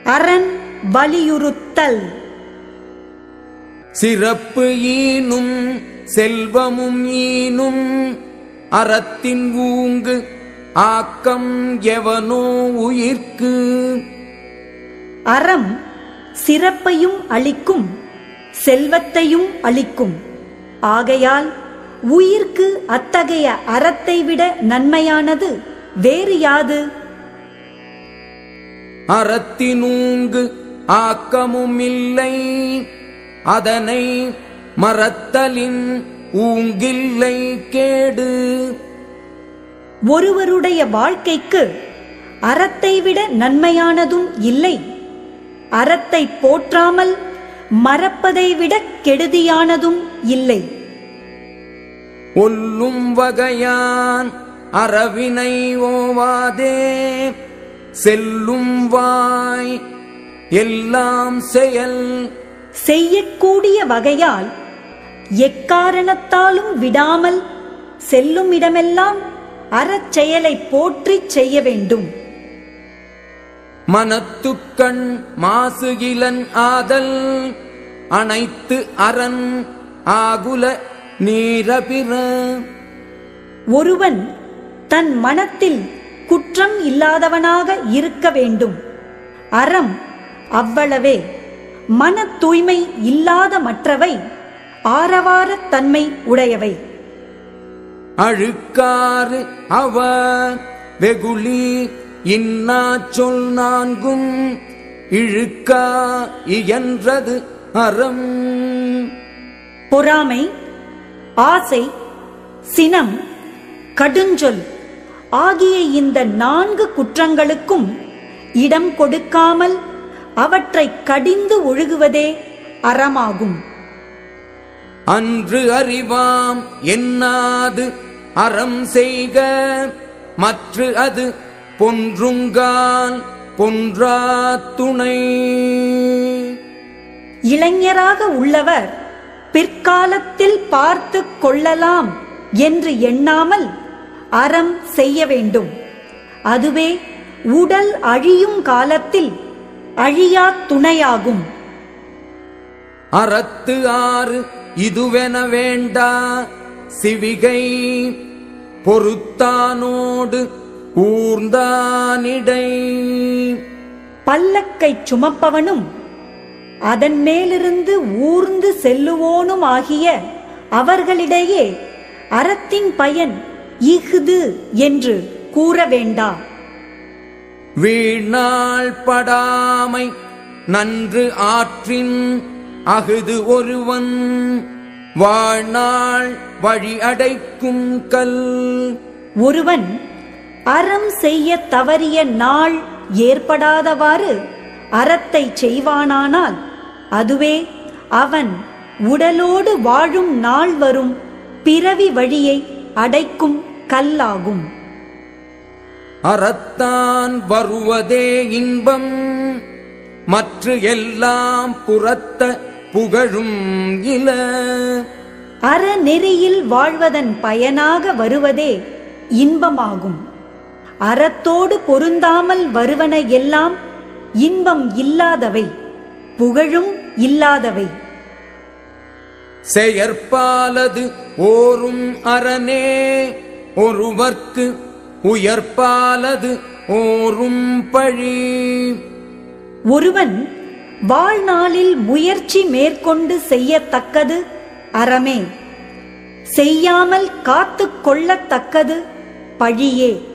அரண் வலியுறுத்தல் சிறப்பு ஈனும் செல்வமும் ஈனும் அறத்தின் ஊங்கு ஆக்கம் எவனோ உயிர்க்கு அறம் சிறப்பையும் அளிக்கும் செல்வத்தையும் அளிக்கும் ஆகையால் உயிர்க்கு அத்தகைய அறத்தை விட நன்மையானது வேறு யாது அறத்தினூங்கு ஆக்கமும் இல்லை அதனை மறத்தலின் ஊங்கில்லை கேடு ஒருவருடைய வாழ்க்கைக்கு அறத்தை விட நன்மையானதும் இல்லை அறத்தை போற்றாமல் மறப்பதை விட கெடுதியானதும் இல்லை ஒல்லும் வகையான் அறவினை ஓவாதே செல்லும் வாய் எல்லாம் செயல் செய்யக்கூடிய வகையால் எக்காரணத்தாலும் விடாமல் செல்லும் இடமெல்லாம் அறச்செயலை போற்றிச் செய்ய வேண்டும் மனத்துக்கண் மாசுகிலன் ஆதல் அனைத்து அரண் ஆகுல நீரபிற ஒருவன் தன் மனத்தில் குற்றம் இல்லாதவனாக இருக்க வேண்டும் அறம் அவ்வளவே மன தூய்மை இல்லாத மற்றவை ஆரவாரத் தன்மை உடையவை அழுக்காறு அவ வெகுளி இன்னா சொல் நான்கும் இழுக்கா இயன்றது அறம் பொறாமை ஆசை சினம் கடுஞ்சொல் ஆகிய இந்த நான்கு குற்றங்களுக்கும் இடம் கொடுக்காமல் அவற்றை கடிந்து ஒழுகுவதே அறமாகும் அன்று அறிவாம் என்னாது அறம் செய்க மற்று அது பொன்றுங்கால் பொன்றா துணை இளைஞராக உள்ளவர் பிற்காலத்தில் பார்த்து கொள்ளலாம் என்று எண்ணாமல் அறம் செய்ய வேண்டும் அதுவே உடல் அழியும் காலத்தில் அழியா துணையாகும் அறத்து ஆறு இதுவென வேண்டா சிவிகை பொறுத்தானோடு ஊர்ந்தானிடை பல்லக்கை சுமப்பவனும் அதன் மேலிருந்து ஊர்ந்து செல்லுவோனும் ஆகிய அவர்களிடையே அறத்தின் பயன் இஃது என்று கூற வேண்டா வீணாள் படாமை நன்று ஆற்றின் அகுது ஒருவன் வாழ்நாள் வழி அடைக்கும் கல் ஒருவன் அறம் செய்ய தவறிய நாள் ஏற்படாதவாறு அறத்தை செய்வானானால் அதுவே அவன் உடலோடு வாழும் நாள் வரும் பிறவி வழியை அடைக்கும் கல்லாகும் அறத்தான் வருவதே இன்பம் மற்ற எல்லாம் புறத்த புகழும் இல அறநெறியில் வாழ்வதன் பயனாக வருவதே இன்பமாகும் அறத்தோடு பொருந்தாமல் வருவன எல்லாம் இன்பம் இல்லாதவை புகழும் இல்லாதவை செயற்பாலது ஓரும் அரணே ஒருவர்க்கு உயர்பாலது ஓரும் பழி ஒருவன் வாழ்நாளில் முயற்சி மேற்கொண்டு செய்யத்தக்கது அறமே செய்யாமல் காத்துக் கொள்ளத்தக்கது பழியே